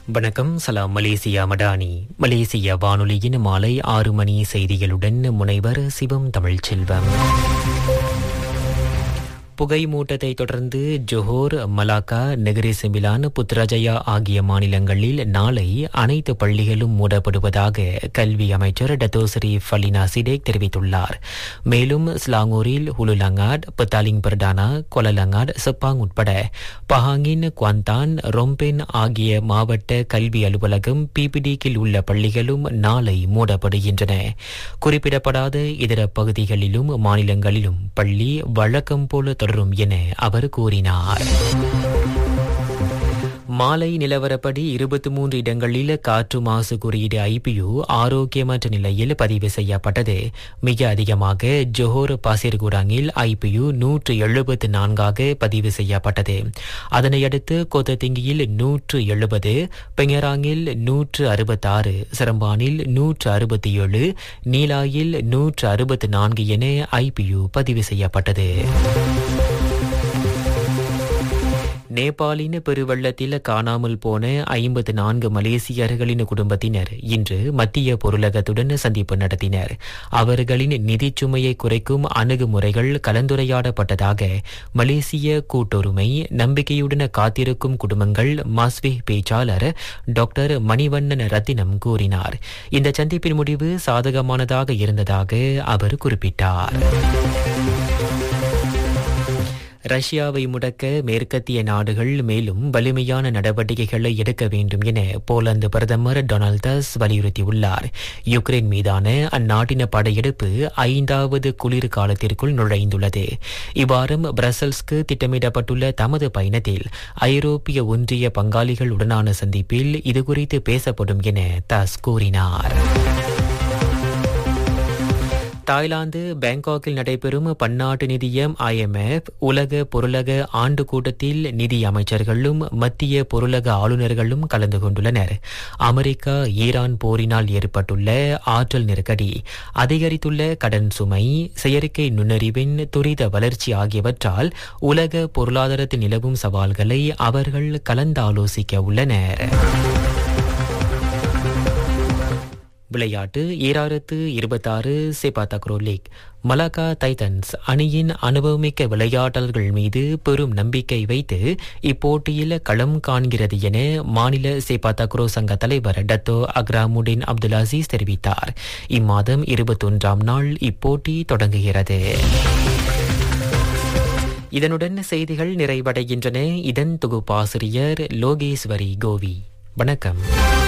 வணக்கம் சலாம் மலேசியா மடானி மலேசிய வானொலியின் மாலை ஆறு மணி செய்திகளுடன் முனைவர் சிவம் தமிழ்ச்செல்வம் புகை மூட்டத்தை தொடர்ந்து Johor Melaka Negeri Sembilan Putrajaya ஆகிய மாநிலங்களில் நாளை அனைத்து பள்ளிகளும் மூடப்படுவதாக கல்வி அமைச்சர் டத்தோசரி ஃபலினா சிடேக் தெரிவித்துள்ளார் மேலும் ஸ்லாங்கூரில் ஹுலுலங்காட் பத்தாலிங் பர்டானா கொலலங்காட் செப்பாங் உட்பட பஹாங்கின் குவாந்தான் ரொம்பென் ஆகிய மாவட்ட கல்வி அலுவலகம் பிபிடிக்கில் உள்ள பள்ளிகளும் நாளை மூடப்படுகின்றன குறிப்பிடப்படாத இதர பகுதிகளிலும் மாநிலங்களிலும் பள்ளி வழக்கம் போல தொடரும் என அவர் கூறினார் மாலை நிலவரப்படி இருபத்தி மூன்று இடங்களில் காற்று மாசு குறியீடு ஐபியு ஆரோக்கியமற்ற நிலையில் பதிவு செய்யப்பட்டது மிக அதிகமாக ஜொஹோர் பாசிர்குடாங்கில் ஐபியு நூற்று எழுபத்து நான்காக பதிவு செய்யப்பட்டது அதனையடுத்து கொத்ததிங்கியில் நூற்று எழுபது பெங்கராங்கில் நூற்று அறுபத்தாறு சிரம்பானில் நூற்று அறுபத்தி ஏழு நீலாயில் நூற்று அறுபத்து நான்கு என ஐபியு பதிவு செய்யப்பட்டது நேபாளின் பெருவெள்ளத்தில் காணாமல் போன ஐம்பத்து நான்கு மலேசியர்களின் குடும்பத்தினர் இன்று மத்திய பொருளகத்துடன் சந்திப்பு நடத்தினர் அவர்களின் நிதிச் சுமையை குறைக்கும் அணுகுமுறைகள் கலந்துரையாடப்பட்டதாக மலேசிய கூட்டுரிமை நம்பிக்கையுடன் காத்திருக்கும் குடும்பங்கள் மாஸ்வே பேச்சாளர் டாக்டர் மணிவண்ணன் ரத்தினம் கூறினார் இந்த சந்திப்பின் முடிவு சாதகமானதாக இருந்ததாக அவர் குறிப்பிட்டார் ரஷ்யாவை முடக்க மேற்கத்திய நாடுகள் மேலும் வலிமையான நடவடிக்கைகளை எடுக்க வேண்டும் என போலந்து பிரதமர் டொனால்ட் டஸ் வலியுறுத்தியுள்ளார் யுக்ரைன் மீதான அந்நாட்டின படையெடுப்பு ஐந்தாவது குளிர் காலத்திற்குள் நுழைந்துள்ளது இவ்வாரம் பிரசல்ஸ்க்கு திட்டமிடப்பட்டுள்ள தமது பயணத்தில் ஐரோப்பிய ஒன்றிய பங்காளிகளுடனான சந்திப்பில் இதுகுறித்து பேசப்படும் என டஸ் கூறினார் தாய்லாந்து பேங்காக்கில் நடைபெறும் பன்னாட்டு நிதியம் ஐஎம்எஃப் உலக பொருளக ஆண்டு கூட்டத்தில் நிதி அமைச்சர்களும் மத்திய பொருளக ஆளுநர்களும் கலந்து கொண்டுள்ளனர் அமெரிக்கா ஈரான் போரினால் ஏற்பட்டுள்ள ஆற்றல் நெருக்கடி அதிகரித்துள்ள கடன் சுமை செயற்கை நுண்ணறிவின் துரித வளர்ச்சி ஆகியவற்றால் உலக பொருளாதாரத்தில் நிலவும் சவால்களை அவர்கள் கலந்தாலோசிக்க உள்ளனர் விளையாட்டு ஈராயிரத்து இருபத்தாறு sepak takraw league Melaka Titans அணியின் அனுபவமிக்க விளையாட்டாளர்கள் மீது பெரும் நம்பிக்கை வைத்து இப்போட்டியில் களம் காண்கிறது என மாநில சேபா தக்ரோ சங்க தலைவர் டத்தோ அக்ராமுடின் அப்துல் அசீஸ் தெரிவித்தார் இம்மாதம் இருபத்தொன்றாம் நாள் இப்போட்டி தொடங்குகிறது இதனுடன் செய்திகள் நிறைவடைகின்றன இதன் தொகுப்பாசிரியர் லோகேஸ்வரி கோவி வணக்கம்